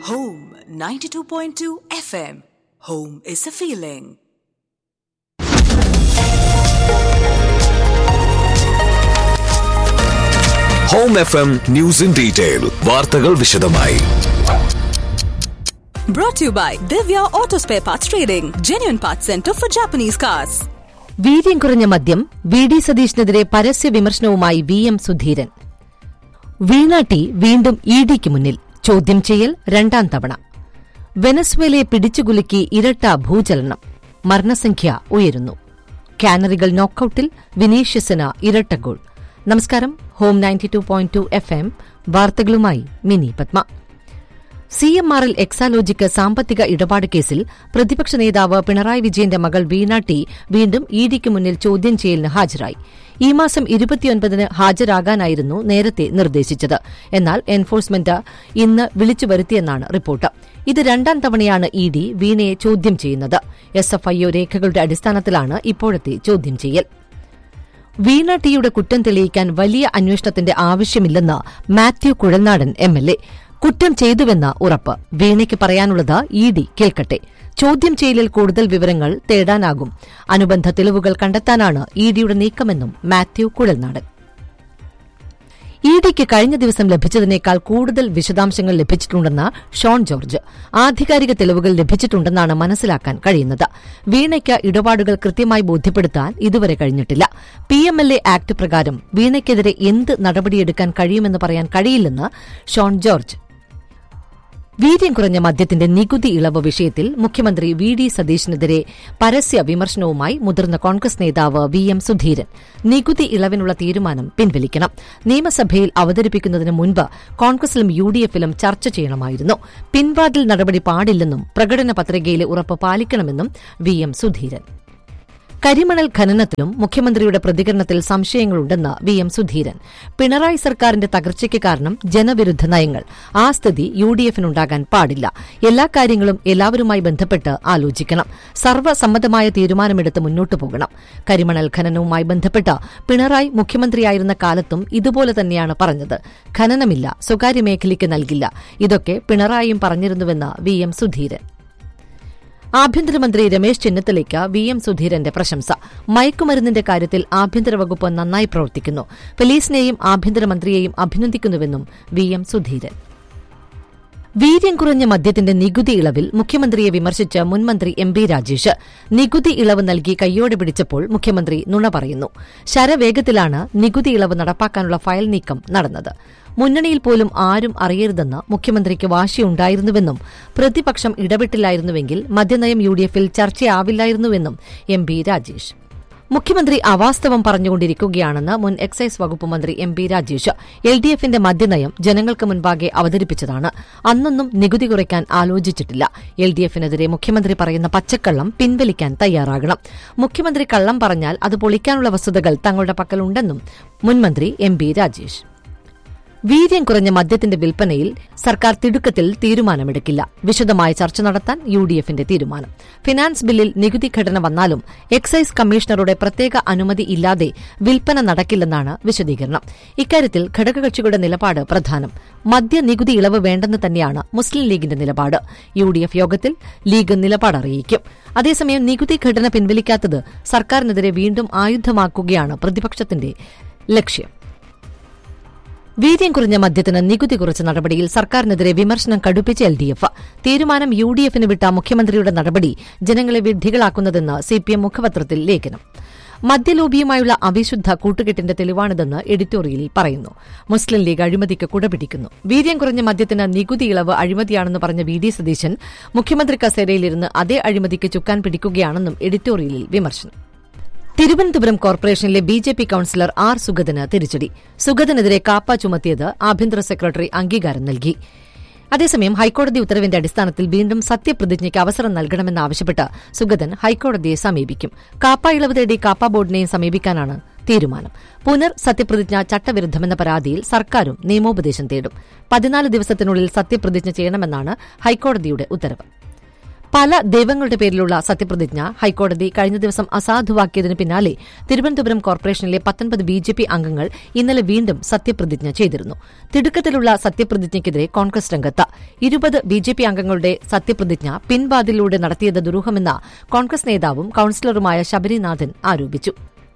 Home 92.2 FM. Home is a feeling. Home F M news in detail വാർത്തകൾ വിശദമായി Brought to you by Divya Auto Spare Parts Trading, genuine parts center for Japanese cars. വീര്യം കുറഞ്ഞ മദ്യം V D സതീഷിനെതിരെ പരസ്യ വിമർശനവുമായി V M Sudheeran വീണാട്ടി വീണ്ടും E ഡിക്ക് മുന്നിൽ ചോദ്യം ചെയ്യൽ രണ്ടാം തവണ വെനസ്വേലയെ പിടിച്ചുകുലുക്കി ഇരട്ട ഭൂചലനം മരണസംഖ്യ ഉയരുന്നു കാനറികൾ നോക്കൌട്ടിൽ വിനീഷ്യസിന് ഇരട്ട ഗോൾ നമസ്കാരം home ninety two point two F M വാർത്തകളുമായി Mini Padma C M R L Exalogic സാമ്പത്തിക ഇടപാട് കേസിൽ പ്രതിപക്ഷ നേതാവ് പിണറായി വിജയന്റെ മകൾ വീണ ടി വീണ്ടും ഇ ഡിക്ക് മുന്നിൽ ചോദ്യം ചെയ്യലിന് ഹാജരായി ഈ മാസം ഇരുപത്തിയൊൻപതിന് ഹാജരാകാനായിരുന്നു നേരത്തെ നിർദ്ദേശിച്ചത് എന്നാൽ എൻഫോഴ്സ്മെന്റ് ഇന്ന് വിളിച്ചു വരുത്തിയെന്നാണ് റിപ്പോർട്ട് ഇത് രണ്ടാം തവണയാണ് ഇ ഡി വീണയെ ചോദ്യം ചെയ്യുന്നത് എസ് എഫ് ഐ ഒ രേഖകളുടെ അടിസ്ഥാനത്തിലാണ് ഇപ്പോഴത്തെ ചോദ്യം ചെയ്യൽ വീണ ടിയുടെ കുറ്റം തെളിയിക്കാൻ വലിയ അന്വേഷണത്തിന്റെ ആവശ്യമില്ലെന്ന് Mathew Kuzhalnadan M L A കുറ്റം ചെയ്തുവെന്ന ഉറപ്പ് വീണയ്ക്ക് പറയാനുള്ളത് ഇ ഡി കേൾക്കട്ടെ ചോദ്യം ചെയ്യലിൽ കൂടുതൽ വിവരങ്ങൾ തേടാനാകും അനുബന്ധ തെളിവുകൾ കണ്ടെത്താനാണ് ഇ ഡിയുടെ നീക്കമെന്നും മാത്യു കുഴൽനാടൻ ഇ ഡിക്ക് കഴിഞ്ഞ ദിവസം ലഭിച്ചതിനേക്കാൾ കൂടുതൽ വിശദാംശങ്ങൾ ലഭിച്ചിട്ടുണ്ടെന്ന് ഷോൺ ജോർജ് ആധികാരിക തെളിവുകൾ ലഭിച്ചിട്ടുണ്ടെന്നാണ് മനസ്സിലാക്കാൻ കഴിയുന്നത് വീണയ്ക്ക് ഇടപാടുകൾ കൃത്യമായി ബോധ്യപ്പെടുത്താൻ ഇതുവരെ കഴിഞ്ഞിട്ടില്ല P M L A act പ്രകാരം വീണയ്ക്കെതിരെ എന്ത് നടപടിയെടുക്കാൻ കഴിയുമെന്ന് പറയാൻ കഴിയില്ലെന്ന് ഷോൺ ജോർജ് വീര്യം കുറഞ്ഞ മദ്യത്തിന്റെ നികുതി ഇളവ് വിഷയത്തിൽ മുഖ്യമന്ത്രി വി ഡി സതീശിനെതിരെ പരസ്യ വിമർശനവുമായി മുതിർന്ന കോൺഗ്രസ് നേതാവ് വി എം സുധീരൻ നികുതി ഇളവിനുള്ള തീരുമാനം പിൻവലിക്കണം നിയമസഭയിൽ അവതരിപ്പിക്കുന്നതിന് മുൻപ് കോൺഗ്രസിലും യു ഡി എഫിലും ചർച്ച ചെയ്യണമായിരുന്നു പിൻവാതിൽ നടപടി പാടില്ലെന്നും പ്രകടന പത്രികയിലെ ഉറപ്പ് പാലിക്കണമെന്നും വി എം സുധീരൻ കരിമണൽ ഖനനത്തിലും മുഖ്യമന്ത്രിയുടെ പ്രതികരണത്തിൽ സംശയങ്ങളുണ്ടെന്ന് വി എം സുധീരൻ പിണറായി സർക്കാരിന്റെ തകർച്ചയ്ക്ക് കാരണം ജനവിരുദ്ധ നയങ്ങൾ ആ സ്ഥിതി യു ഡി എഫിനുണ്ടാകാൻ പാടില്ല എല്ലാ കാര്യങ്ങളും എല്ലാവരുമായി ബന്ധപ്പെട്ട് ആലോചിക്കണം സർവ്വസമ്മതമായ തീരുമാനമെടുത്ത് മുന്നോട്ടു പോകണം കരിമണൽ ഖനനവുമായി ബന്ധപ്പെട്ട് പിണറായി മുഖ്യമന്ത്രിയായിരുന്ന കാലത്തും ഇതുപോലെ തന്നെയാണ് പറഞ്ഞത് ഖനനമില്ല സ്വകാര്യ മേഖലയ്ക്ക് നൽകില്ല ഇതൊക്കെ പിണറായിയും പറഞ്ഞിരുന്നുവെന്ന് വി എം സുധീരൻ ആഭ്യന്തരമന്ത്രി രമേശ് ചെന്നിത്തലയ്ക്ക് വി എം സുധീരന്റെ പ്രശംസ മയക്കുമരുന്നിന്റെ കാര്യത്തിൽ ആഭ്യന്തര വകുപ്പ് നന്നായി പ്രവർത്തിക്കുന്നു പോലീസിനെയും ആഭ്യന്തരമന്ത്രിയെയും അഭിനന്ദിക്കുന്നുവെന്നും വി എം സുധീരൻ വീര്യം കുറഞ്ഞ മദ്യത്തിന്റെ നികുതി ഇളവിൽ മുഖ്യമന്ത്രിയെ വിമർശിച്ച് മുൻമന്ത്രി എം ബി രാജേഷ് നികുതി ഇളവ് നൽകി കയ്യോടെ പിടിച്ചപ്പോൾ മുഖ്യമന്ത്രി നുണ പറയുന്നു ശരവേഗത്തിലാണ് നികുതി ഇളവ് നടപ്പാക്കാനുള്ള ഫയൽ നീക്കം നടന്നത് മുന്നണിയിൽ പോലും ആരും അറിയരുതെന്ന് മുഖ്യമന്ത്രിക്ക് വാശിയുണ്ടായിരുന്നുവെന്നും പ്രതിപക്ഷം ഇടപെട്ടില്ലായിരുന്നുവെങ്കിൽ മദ്യനയം യു ഡി എഫിൽ ചർച്ചയാവില്ലായിരുന്നുവെന്നും എം ബി രാജേഷ് മുഖ്യമന്ത്രി അവാസ്തവം പറഞ്ഞുകൊണ്ടിരിക്കുകയാണെന്ന് മുൻ എക്സൈസ് വകുപ്പ് മന്ത്രി M P Rajesh L D എഫിന്റെ മദ്യനയം ജനങ്ങൾക്ക് മുൻപാകെ അവതരിപ്പിച്ചതാണ് അന്നൊന്നും നികുതി കുറയ്ക്കാൻ ആലോചിച്ചിട്ടില്ല എൽ ഡി എഫിനെതിരെ മുഖ്യമന്ത്രി പറയുന്ന പച്ചക്കള്ളം പിൻവലിക്കാൻ തയ്യാറാകണം മുഖ്യമന്ത്രി കള്ളം പറഞ്ഞാൽ അത് പൊളിക്കാനുള്ള വസ്തുതകൾ തങ്ങളുടെ പക്കലുണ്ടെന്നും മുൻമന്ത്രി എം പി രാജേഷ് വീര്യം കുറഞ്ഞ മദ്യത്തിന്റെ വിൽപ്പനയിൽ സർക്കാർ തിടുക്കത്തിൽ തീരുമാനമെടുക്കില്ല വിശദമായ ചർച്ച നടത്താൻ യു ഡി എഫിന്റെ തീരുമാനം ഫിനാൻസ് ബില്ലിൽ നികുതി ഘടന വന്നാലും എക്സൈസ് കമ്മീഷണറുടെ പ്രത്യേക അനുമതി ഇല്ലാതെ വിൽപ്പന നടക്കില്ലെന്നാണ് വിശദീകരണം ഇക്കാര്യത്തിൽ ഘടകകക്ഷികളുടെ നിലപാട് പ്രധാനം മദ്യ നികുതി ഇളവ് വേണ്ടെന്ന് തന്നെയാണ് മുസ്ലിം ലീഗിന്റെ നിലപാട് യു ഡി എഫ് യോഗത്തിൽ ലീഗ് നിലപാട് അറിയിക്കും അതേസമയം നികുതി ഘടന പിൻവലിക്കാത്തത് സർക്കാരിനെതിരെ വീണ്ടും ആയുധമാക്കുകയാണ് പ്രതിപക്ഷത്തിന്റെ ലക്ഷ്യം വീര്യം കുറഞ്ഞ മദ്യത്തിന് നികുതി കുറച്ച നടപടിയിൽ സർക്കാരിനെതിരെ വിമർശനം കടുപ്പിച്ച എൽ ഡി എഫ് തീരുമാനം യു ഡി എഫിന് വിട്ട മുഖ്യമന്ത്രിയുടെ നടപടി ജനങ്ങളെ വിഡ്ഢികളാക്കുന്നതെന്ന് സിപിഎം മുഖപത്രത്തിൽ ലേഖനം മദ്യലോബിയുമായുള്ള അവിശുദ്ധ കൂട്ടുകെട്ടിന്റെ തെളിവാണിതെന്ന് എഡിറ്റോറിയലിൽ പറയുന്നു മുസ്ലിം ലീഗ് അഴിമതിക്ക് കുടപിടിക്കുന്നു വീര്യം കുറഞ്ഞ മദ്യത്തിന് നികുതി ഇളവ് അഴിമതിയാണെന്ന് പറഞ്ഞ വി ഡി സതീശൻ മുഖ്യമന്ത്രി കസേരയിലിരുന്ന് അതേ അഴിമതിക്ക് ചുക്കാൻ പിടിക്കുകയാണെന്നും എഡിറ്റോറിയലിൽ വിമർശനം തിരുവനന്തപുരം കോർപ്പറേഷനിലെ B J P councillor R സുഗതന് തിരിച്ചടി സുഗതനെതിരെ കാപ്പ ചുമത്തിയത് ആഭ്യന്തര സെക്രട്ടറി അംഗീകാരം നൽകി അതേസമയം ഹൈക്കോടതി ഉത്തരവിന്റെ അടിസ്ഥാനത്തിൽ വീണ്ടും സത്യപ്രതിജ്ഞയ്ക്ക് അവസരം നൽകണമെന്നാവശ്യപ്പെട്ട് സുഗതൻ ഹൈക്കോടതിയെ സമീപിക്കും കാപ്പ ഇളവ് തേടി കാപ്പ ബോർഡിനെയും സമീപിക്കാനാണ് തീരുമാനം പുനർ സത്യപ്രതിജ്ഞ ചട്ടവിരുദ്ധമെന്ന പരാതിയിൽ സർക്കാരും നിയമോപദേശം തേടും പതിനാല് ദിവസത്തിനുള്ളിൽ സത്യപ്രതിജ്ഞ ചെയ്യണമെന്നാണ് ഹൈക്കോടതിയുടെ ഉത്തരവ് പല ദൈവങ്ങളുടെ പേരിലുള്ള സത്യപ്രതിജ്ഞ ഹൈക്കോടതി കഴിഞ്ഞ ദിവസം അസാധുവാക്കിയതിന് പിന്നാലെ തിരുവനന്തപുരം കോർപ്പറേഷനിലെ പത്തൊൻപത് ബി ജെ പി അംഗങ്ങൾ ഇന്നലെ വീണ്ടും സത്യപ്രതിജ്ഞ ചെയ്തിരുന്നു തിടുക്കത്തിലുള്ള സത്യപ്രതിജ്ഞയ്ക്കെതിരെ കോൺഗ്രസ് രംഗത്ത് ഇരുപത് ബി ജെ പി അംഗങ്ങളുടെ സത്യപ്രതിജ്ഞ പിൻവാതിലൂടെ നടത്തിയത് ദുരൂഹമെന്ന കോൺഗ്രസ് നേതാവും കൌൺസിലറുമായ ശബരിനാഥൻ ആരോപിച്ചു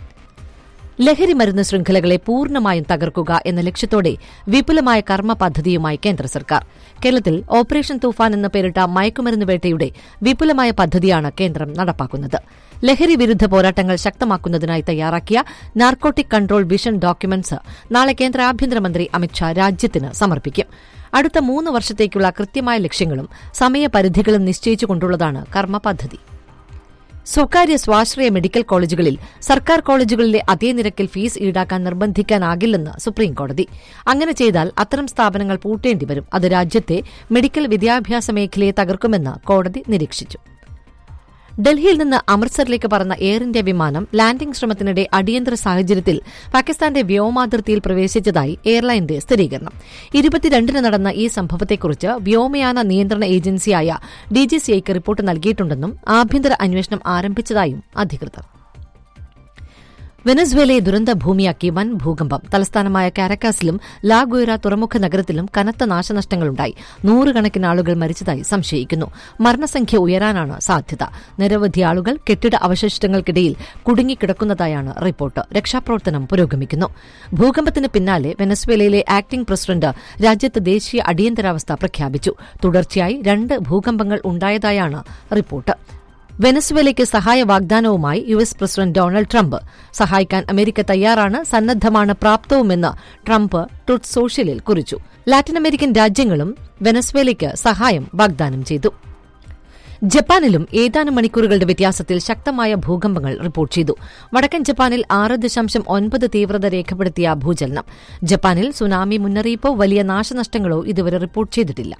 ലഹരി മരുന്ന് ശൃംഖലകളെ പൂർണ്ണമായും തകർക്കുക എന്ന ലക്ഷ്യത്തോടെ വിപുലമായ കർമ്മ പദ്ധതിയുമായി കേന്ദ്ര സർക്കാർ കേരളത്തിൽ ഓപ്പറേഷൻ തൂഫാൻ എന്ന പേരിട്ട മയക്കുമരുന്ന് വേട്ടയുടെ വിപുലമായ പദ്ധതിയാണ് കേന്ദ്രം നടപ്പാക്കുന്നത് ലഹരി വിരുദ്ധ പോരാട്ടങ്ങൾ ശക്തമാക്കുന്നതിനായി തയ്യാറാക്കിയ നാർക്കോട്ടിക് കൺട്രോൾ വിഷൻ ഡോക്യുമെന്റ്സ് നാളെ കേന്ദ്ര ആഭ്യന്തരമന്ത്രി അമിത്ഷാ രാജ്യത്തിന് സമർപ്പിക്കും അടുത്ത മൂന്ന് വർഷത്തേക്കുള്ള കൃത്യമായ ലക്ഷ്യങ്ങളും സമയപരിധികളും നിശ്ചയിച്ചുകൊണ്ടുള്ളതാണ് കർമ്മ പദ്ധതി സ്വകാര്യ സ്വാശ്രയ മെഡിക്കൽ കോളേജുകളിൽ സർക്കാർ കോളേജുകളിലെ അതേ നിരക്കിൽ ഫീസ് ഈടാക്കാൻ നിർബന്ധിക്കാനാകില്ലെന്ന് സുപ്രീംകോടതി അങ്ങനെ ചെയ്താൽ അത്തരം സ്ഥാപനങ്ങൾ പൂട്ടേണ്ടിവരും അത് രാജ്യത്തെ മെഡിക്കൽ വിദ്യാഭ്യാസ മേഖലയെ തകർക്കുമെന്ന് കോടതി നിരീക്ഷിച്ചു ഡൽഹിയിൽ നിന്ന് അമൃത്സറിലേക്ക് പറന്ന എയർ ഇന്ത്യ വിമാനം ലാൻഡിംഗ് ശ്രമത്തിനിടെ അടിയന്തര സാഹചര്യത്തിൽ പാകിസ്ഥാന്റെ വ്യോമാതിർത്തിയിൽ പ്രവേശിച്ചതായി എയർലൈന്റെ സ്ഥിരീകരണം ഇരുപത്തിരണ്ടിന് നടന്ന ഈ സംഭവത്തെക്കുറിച്ച് വ്യോമയാന നിയന്ത്രണ ഏജൻസിയായ ഡിജിസിഐക്ക് റിപ്പോർട്ട് നൽകിയിട്ടുണ്ടെന്നും ആഭ്യന്തര അന്വേഷണം ആരംഭിച്ചതായും അധികൃതർ വെനസ്വേലയെ ദുരന്ത ഭൂമിയാക്കി വൻ ഭൂകമ്പം തലസ്ഥാനമായ കാരക്കാസിലും ലാഗുയറ തുറമുഖ നഗരത്തിലും കനത്ത നാശനഷ്ടങ്ങളുണ്ടായി നൂറുകണക്കിന് ആളുകൾ മരിച്ചതായി സംശയിക്കുന്നു മരണസംഖ്യ ഉയരാനാണ് സാധ്യത നിരവധി ആളുകൾ കെട്ടിട അവശിഷ്ടങ്ങൾക്കിടയിൽ കുടുങ്ങിക്കിടക്കുന്നതായാണ് റിപ്പോർട്ട് രക്ഷാപ്രവർത്തനം പുരോഗമിക്കുന്നു ഭൂകമ്പത്തിന് പിന്നാലെ വെനസ്വേലയിലെ ആക്ടിംഗ് പ്രസിഡന്റ് രാജ്യത്ത് ദേശീയ അടിയന്തരാവസ്ഥ പ്രഖ്യാപിച്ചു തുടർച്ചയായി രണ്ട് ഭൂകമ്പങ്ങൾ ഉണ്ടായതായാണ് റിപ്പോർട്ട് വെനസ്വേലയ്ക്ക് സഹായ വാഗ്ദാനവുമായി U S president Donald Trump സഹായിക്കാൻ അമേരിക്ക തയ്യാറാണ് സന്നദ്ധമാണ് പ്രാപ്തവുമെന്ന് ട്രംപ് ട്രുത്ത് സോഷ്യലിൽ കുറിച്ചു ലാറ്റിൻ അമേരിക്കൻ രാജ്യങ്ങളും വെനസ്വേലയ്ക്ക് സഹായം വാഗ്ദാനം ചെയ്തു ജപ്പാനിലും ഏതാനും മണിക്കൂറുകളുടെ വ്യത്യാസത്തിൽ ശക്തമായ ഭൂകമ്പങ്ങൾ റിപ്പോർട്ട് ചെയ്തു വടക്കൻ ജപ്പാനിൽ ആറ് ദശാംശം ഒൻപത് തീവ്രത രേഖപ്പെടുത്തിയ ഭൂചലനം ജപ്പാനിൽ സുനാമി മുന്നറിയിപ്പോ വലിയ നാശനഷ്ടങ്ങളോ ഇതുവരെ റിപ്പോർട്ട് ചെയ്തിട്ടില്ല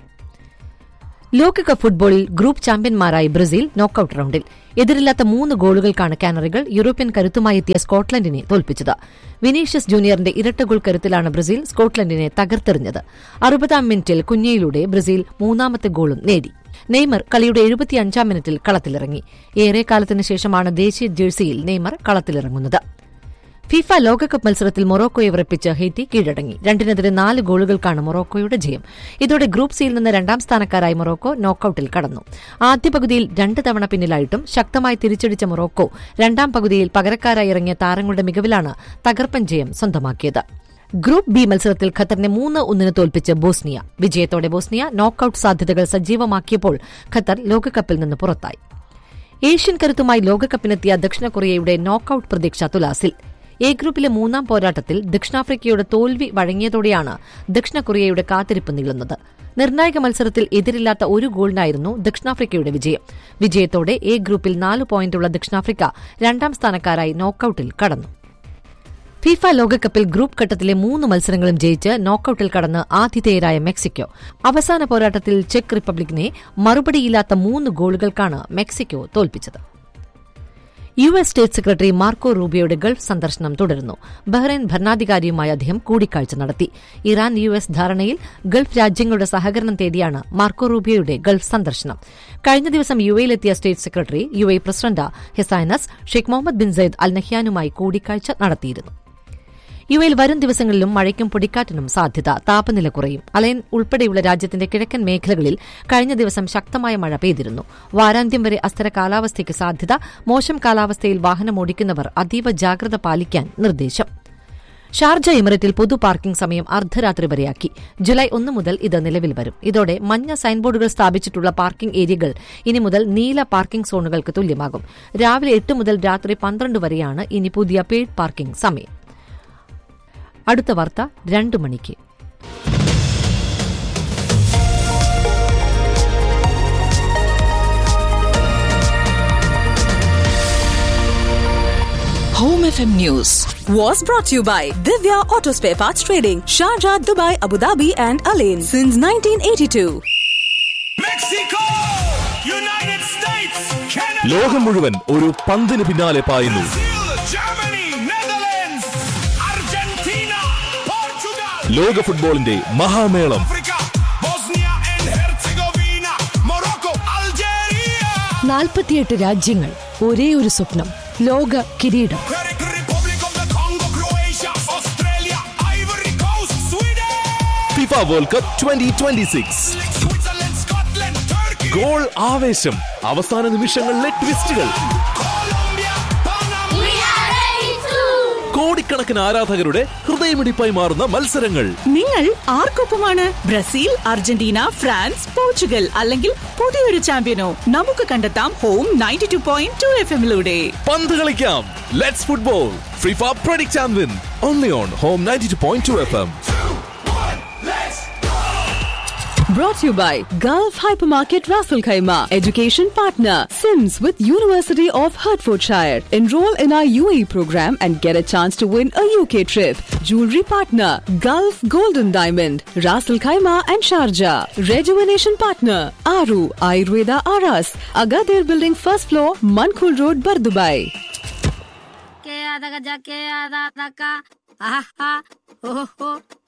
ലോകകപ്പ് ഫുട്ബോളിൽ ഗ്രൂപ്പ് ചാമ്പ്യന്മാരായി ബ്രസീൽ നോക്കൌട്ട് റൌണ്ടിൽ എതിരില്ലാത്ത മൂന്ന് ഗോളുകൾക്കാണ് കാനറികൾ യൂറോപ്യൻ കരുത്തുമായി എത്തിയ സ്കോട്ട്ലൻഡിനെ തോൽപ്പിച്ചത് വിനീഷ്യസ് ജൂനിയറിന്റെ ഇരട്ട ഗോൾ കരുത്തിലാണ് ബ്രസീൽ സ്കോട്ട്ലൻഡിനെ തകർത്തെറിഞ്ഞത് അറുപതാം മിനിറ്റിൽ കുഞ്ഞയിലൂടെ ബ്രസീൽ മൂന്നാമത്തെ ഗോളും നേടി നെയ്മർ കളിയുടെ എഴുപത്തിയഞ്ചാം മിനിറ്റിൽ കളത്തിലിറങ്ങി ഏറെ കാലത്തിന് ശേഷമാണ് ദേശീയ ജേഴ്സിയിൽ നെയ്മർ കളത്തിലിറങ്ങുന്നത് ഫിഫ ലോകകപ്പ് മത്സരത്തിൽ മൊറോക്കോയെ വിറപ്പിച്ച് ഹെയ്റ്റി കീഴടങ്ങി രണ്ടിനെതിരെ നാല് ഗോളുകൾക്കാണ് മൊറോക്കോയുടെ ജയം ഇതോടെ ഗ്രൂപ്പ് സിയിൽ നിന്ന് രണ്ടാം സ്ഥാനക്കാരായി മൊറോക്കോ നോക്കൌട്ടിൽ കടന്നു ആദ്യ പകുതിയിൽ രണ്ട് തവണ പിന്നിലായിട്ടും ശക്തമായി തിരിച്ചടിച്ച മൊറോക്കോ രണ്ടാം പകുതിയിൽ പകരക്കാരായി ഇറങ്ങിയ താരങ്ങളുടെ മികവിലാണ് തകർപ്പൻ ജയം സ്വന്തമാക്കിയത് ഗ്രൂപ്പ് ബി മത്സരത്തിൽ ഖത്തറിനെ മൂന്ന് ഒന്നിന് തോൽപ്പിച്ച് ബോസ്നിയ വിജയത്തോടെ ബോസ്നിയ നോക്കൌട്ട് സാധ്യതകൾ സജീവമാക്കിയപ്പോൾ ഖത്തർ ലോകകപ്പിൽ നിന്ന് പുറത്തായി ഏഷ്യൻ കരുത്തുമായി ലോകകപ്പിനെത്തിയ ദക്ഷിണ കൊറിയയുടെ നോക്കൌട്ട് പ്രതീക്ഷ തുലാസിൽ എ ഗ്രൂപ്പിലെ മൂന്നാം പോരാട്ടത്തിൽ ദക്ഷിണാഫ്രിക്കയുടെ തോൽവി വഴങ്ങിയതോടെയാണ് ദക്ഷിണ കൊറിയയുടെ കാത്തിരിപ്പ് നീളുന്നത് നിർണായക മത്സരത്തിൽ എതിരില്ലാത്ത ഒരു ഗോളിനായിരുന്നു ദക്ഷിണാഫ്രിക്കയുടെ വിജയം വിജയത്തോടെ എ ഗ്രൂപ്പിൽ നാല് പോയിന്റുള്ള ദക്ഷിണാഫ്രിക്ക രണ്ടാം സ്ഥാനക്കാരായി നോക്കൌട്ടിൽ കടന്നു ഫിഫ ലോകകപ്പിൽ ഗ്രൂപ്പ് ഘട്ടത്തിലെ മൂന്ന് മത്സരങ്ങളും ജയിച്ച് നോക്കൌട്ടിൽ കടന്ന് ആതിഥേയരായ മെക്സിക്കോ അവസാന പോരാട്ടത്തിൽ ചെക്ക് റിപ്പബ്ലിക്കിനെ മറുപടിയില്ലാത്ത മൂന്ന് ഗോളുകൾക്കാണ് മെക്സിക്കോ തോൽപ്പിച്ചത് U S state secretary Marco റൂബിയോയുടെ ഗൾഫ് സന്ദർശനം തുടരുന്നു ബഹ്റൈൻ ഭരണാധികാരിയുമായി അദ്ദേഹം കൂടിക്കാഴ്ച നടത്തി ഇറാൻ യു എസ് ധാരണയിൽ ഗൾഫ് രാജ്യങ്ങളുടെ സഹകരണം തേടിയാണ് മാർക്കോ റൂബിയോയുടെ ഗൾഫ് സന്ദർശനം കഴിഞ്ഞ ദിവസം യു എയിലെത്തിയ state secretary U A president his highness Sheikh Mohammed bin Zayed Al നഹ്യാനുമായി കൂടിക്കാഴ്ച നടത്തിയിരുന്നു യു എയിൽ വരും ദിവസങ്ങളിലും മഴയ്ക്കും പൊടിക്കാറ്റിനും സാധ്യത താപനില കുറയും അലയൻ ഉൾപ്പെടെയുള്ള രാജ്യത്തിന്റെ കിഴക്കൻ മേഖലകളിൽ കഴിഞ്ഞ ദിവസം ശക്തമായ മഴ പെയ്തിരുന്നു വാരാന്ത്യം വരെ അസ്ഥിര കാലാവസ്ഥയ്ക്ക് സാധ്യത മോശം കാലാവസ്ഥയിൽ വാഹനമോടിക്കുന്നവർ അതീവ ജാഗ്രത പാലിക്കാൻ നിർദ്ദേശം ഷാർജ എമിറേറ്റിൽ പൊതു പാർക്കിംഗ് സമയം അർദ്ധരാത്രി വരെയാക്കി ജൂലൈ ഒന്ന് മുതൽ ഇത് നിലവിൽ വരും ഇതോടെ മഞ്ഞ സൈൻബോർഡുകൾ സ്ഥാപിച്ചിട്ടുള്ള പാർക്കിംഗ് ഏരിയകൾ ഇനി മുതൽ നീല പാർക്കിംഗ് സോണുകൾക്ക് തുല്യമാകും രാവിലെ എട്ട് മുതൽ രാത്രി പന്ത്രണ്ട് വരെയാണ് ഇനി പുതിയ പെയ്ഡ് പാർക്കിംഗ് സമയം അടുത്ത വാർത്ത രണ്ട് മണിക്ക് Home FM News. Was brought to you by Divya Auto Spare Parts Trading, Sharjah, Dubai, Abu Dhabi, and Alain since 1982. Mexico! United States! Canada! ലോകം മുഴുവൻ ഒരു പന്തിന് പിന്നാലെ പായുന്നു Brazil! Germany! Netherlands! Argentina! Portugal! ലോക ഫുട്ബോളിന്റെ മഹാമേളം Africa! Bosnia and Herzegovina! Morocco! Algeria! നാൽപ്പത്തിയെട്ട് രാജ്യങ്ങൾ ഒരേ ഒരു സ്വപ്നം ലോക കിരീടം Republic of the Congo, Croatia, Australia, Ivory Coast, Sweden, FIFA world cup twenty twenty six Switzerland, Scotland, Turkey, goal ആവേശം അവസാന നിമിഷങ്ങളിലെ ട്വിസ്റ്റുകൾ Colombia, Panama. കോടിക്കണക്കിന് ആരാധകരുടെ ഹൃദയമിടിപ്പായി മാറുന്ന മത്സരങ്ങൾ നിങ്ങൾ ആർക്കൊപ്പമാണ് ബ്രസീൽ അർജന്റീന ഫ്രാൻസ് പോർച്ചുഗൽ അല്ലെങ്കിൽ പുതിയൊരു ചാമ്പ്യനോ നമുക്ക് കണ്ടെത്താം home ninety two point two F എമ്മിലൂടെ പന്ത് കളിക്കാം let's football FIFA predict and win only on home ninety two point two F M Brought to you by Gulf Hypermarket Raffle Khaima, education partner, Sims with University of Hertfordshire. Enroll in our UAE program and get a chance to win a UK trip. Jewelry partner, Gulf Golden Diamond, Raffle Khaima and Sharjah. Rejuvenation partner, Aru Ayurveda Aras, Agadir Building first floor, Mankul Road, Bardubai. que ada ga ja que ada da ka ah ha ho ho